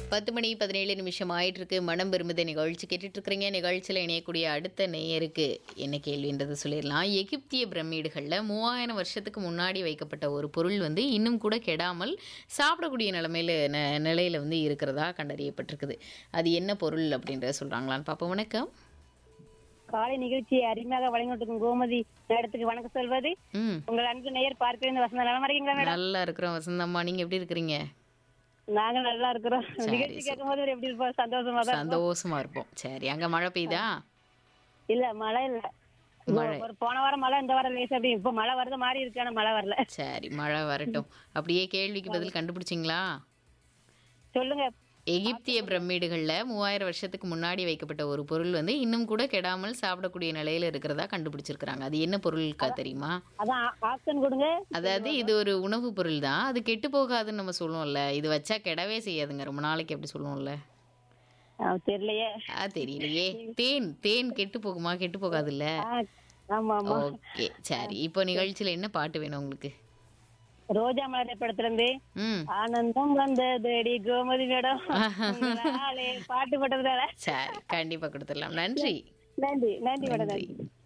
பத்து மணி பதினேழு நிமிஷம் ஆயிட்டு இருக்கு மனம் விரும்புத நிகழ்ச்சி கேட்டுட்டு இருக்கிறீங்க நிகழ்ச்சியில் இணையக்கூடிய அடுத்த நேயருக்கு என்ன கேள்வின்றது சொல்லிடலாம் எகிப்திய பிரமிடுகளில் மூவாயிரம் வருஷத்துக்கு முன்னாடி வைக்கப்பட்ட ஒரு பொருள் வந்து இன்னும் கூட கெடாமல் சாப்பிடக்கூடிய நிலமையில ந நிலையில் வந்து இருக்கிறதா கண்டறியப்பட்டிருக்குது அது என்ன பொருள் அப்படின்றத சொல்கிறாங்களான்னு பார்ப்போம் வணக்கம் காலை நிகழ்ச்சியை அருமையாக வழங்கிட்டு கோமதி இடத்துக்கு வணக்கம் சொல்வது ம் உங்கள் அன்பு நேயர் பார்க்கிறேன் வசந்த நலமா இருக்கீங்களா மேடம் நல்லா இருக்கிறோம் வசந்தம்மா நீங்கள் எப்படி இருக்கிறீங்க நாங்க நல்லா இருக்கிறோம் நிகழ்ச்சி கேட்கும் போது எப்படி இருப்போம் சந்தோஷமா தான் சந்தோஷமா இருப்போம் சரி அங்கே மழை பெய்யுதா இல்ல மழை இல்ல மழை. ஒரு போன வாரம் மழை இந்த வாரம் லேசா அப்படி இப்ப மழை வருது மாதிரி இருக்கு ஆனா மழை வரல சரி மழை வரட்டும் அப்படியே கேள்விக்கு பதில் கண்டுபிடிச்சிங்களா சொல்லுங்க எகிப்திய பிரமிடுகளில் மூவாயிரம் வருஷத்துக்கு முன்னாடி வைக்கப்பட்ட ஒரு பொருள் வந்து இன்னும் கூட கெடாமல் சாப்பிடக்கூடிய நிலையில இருக்கிறதா கண்டுபிடிச்சிருக்கிறாங்க அது என்ன பொருள்க்கா தெரியுமா அதான் ஆப்ஷன் கொடுங்க அதாவது இது ஒரு உணவு பொருள் தான் அது கெட்டு போகாதுன்னு நம்ம சொல்லுவோம்ல இது வச்சா கெடவே செய்யாதுங்க ரொம்ப நாளைக்கு அப்படி சொல்லுவோம்ல ஆ, தெரியலையே ஆ தெரியலையே தேன் தேன் கெட்டு போகுமா கெட்டு போகாதுல்ல ஆ, ஆமா ஆமா ஓகே சரி இப்போ நிகழ்ச்சியில என்ன பாட்டு வேணும் உங்களுக்கு ரோஜா மலர் படத்துல இருந்து ம் ஆனந்தம் வந்ததடி கோமதி மேடம் உங்களாலே பாட்டு போட்டதுனால சரி கண்டிப்பா கொடுத்துடலாம் நன்றி நன்றி நன்றி மேடம் நன்றி